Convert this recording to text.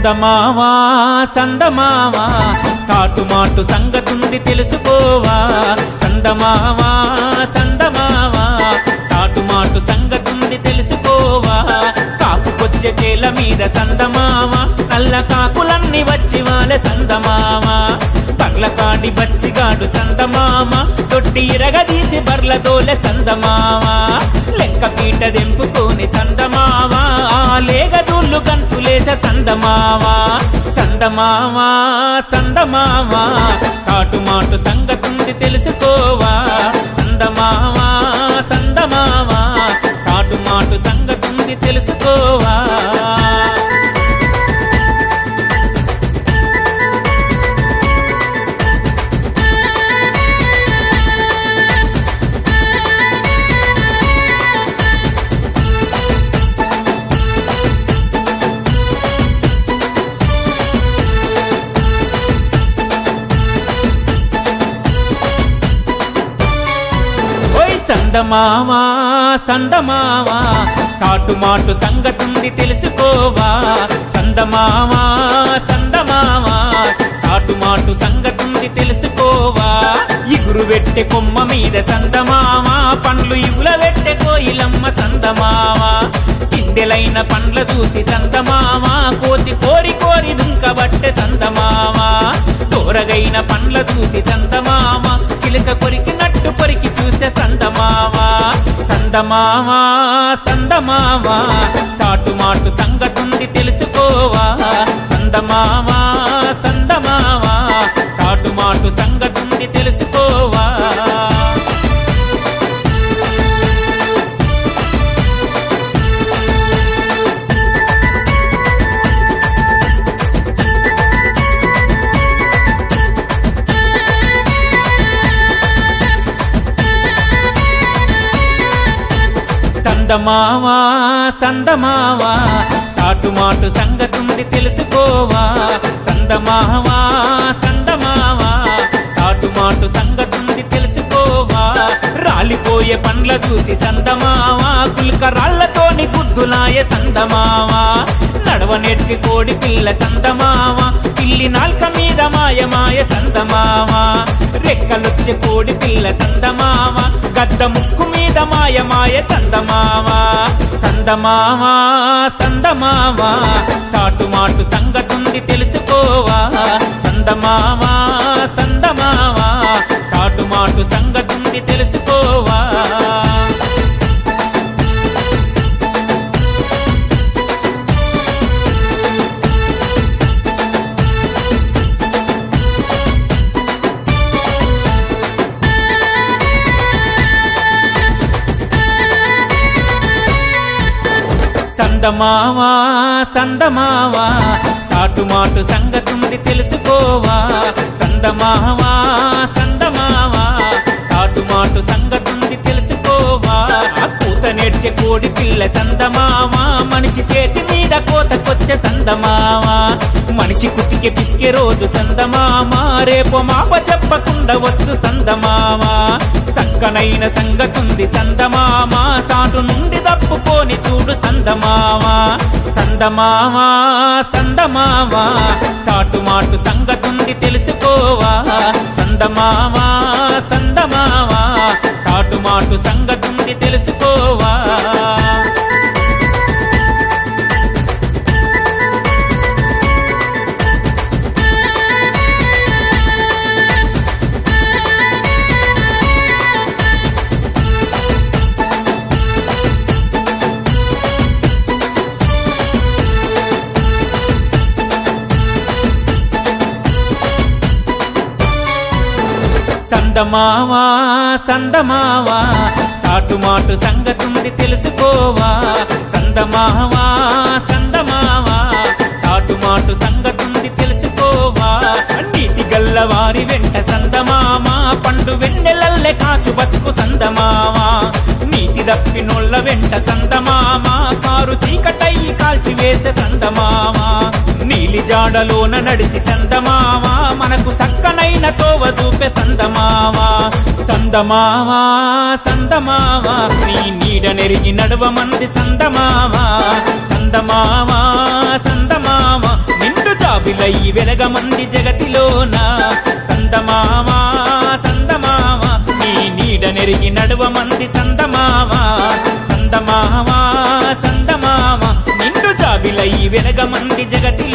సందమావా సందమావా కాటుమాటు సంగతుంది తెలుసుకోవా సందమావా సందమావా కాటుమాటు సంగతుంది తెలుసుకోవా కాకుకొచ్చే చేల మీద సందమావా నల్ల కాకులన్నీ వచ్చి వాళ్ళ సందమావా పర్లకాడి బచ్చిగాడు సందమామ తొట్టి ఇరగదీసి బర్ల దోలె సందమావా లెక్క పీట దెంపుకొని సందమావా లేగదూళ్ళు గంతులేస సందమావా సందమావా సందమావా కాటుమాటు సంగతుంది తెలుసుకోవా సందమావా సందమావా కాటుమాటు సంగతుంది తెలుసుకోవా ఓయ్ సందమావా సందమావా కాటుమాటు సంగతుంది తెలుసుకోవా సందమావా సందమావా కాటుమాటు సంగతుంది తెలుసుకోవా ఇగురు వెట్టె కొమ్మ మీద సందమావా పండ్లు ఇగుల వెట్టె కోయిలమ్మ సందమావా కిందెలైన పండ్ల చూసి సందమావా కోతి కోరి కోరి దుంకబట్టె సందమావా తోరగైన పండ్ల చూసి సందమావా చిలక కొరికినట్టు కొరికి చూసే సందమావా సందమావా సందమావా చాటుమాటు సంగతుంది తెలుసుకోవా సందమావా సందమావా చాటుమాటు సంగతుంది తెలుసుకోవా సందమావా సందమావా చాటుమాటు సంగతుంది తెలుసుకోవా సందమావా సందమావా చాటుమాటు సంగతుంది తెలుసుకోవా రాలిపోయే పండ్ల చూసి సందమావా కుల్క రాళ్లతోని గుద్దులాయ సందమావా నడవ నేర్చి కోడి పిల్ల సందమావా పిల్లి నాల్క మీద మాయమాయ సందమావా రెక్కలొచ్చే కోడి పిల్ల సందమావా గద్ద ముక్కు మీద మాయమాయ సందమావా సందమావా సందమావా చాటుమాటు సంగతుంది తెలుసుకోవా సందమావా సందమావా చాటుమాటు సంగతుంది తెలుసుకోవా సందమావా సందమావా చాటుమాటు సంగతుంది తెలుసుకోవా సందమావా సందమావా చాటుమాటు సంగతుంది తెలుసుకోవా ఆ కూత నేర్చే కోడి పిల్ల సందమావా మనిషి చేతి మీద కోతకొచ్చే సందమావా మనిషి కుతికి పిసికే రోజు సందమామా రేపు మాప చెప్పకుండా వచ్చు సందమావా చక్కనైన సంగతుంది సందమామా సాటు నుండి తప్పుకొని చూడు సందమావా సందమావా సందమావా చాటుమాటు సంగతుంది తెలుసుకోవా సందమావా సందమావా చాటుమాటు సంగతుంది తెలుసుకోవా సందమావా సందమావా చాటుమాటు సంగతుంది తెలుసుకోవా సందమావా సందమావా చాటుమాటు సంగతుంది తెలుసుకోవా నీటి గల్లవారి వెంట సందమామా పండు వెన్నెలల్లె కాచు బతుకు సందమావా నీటి దప్పినోళ్ళ వెంట సందమామా కారు చీకటయ్యి కాల్చి వేసే సందమావా నీలి జాడలోన నడిచి చందమావా మనకు చక్కనైన తోవ చూపే సందమావా సందమావా సందమావా నీ నీడ నెరిగి నడవ మంది సందమావా సందమావా సందమావా నిన్ను జాబిలయ్యి వెలగమంది జగతిలోన సందమావా సందమావా నీ నీడ నెరిగి నడువమంది సందమావా సందమావా సందమావా నిండు జాబిలయ్యి వెలగమంది జగతిలో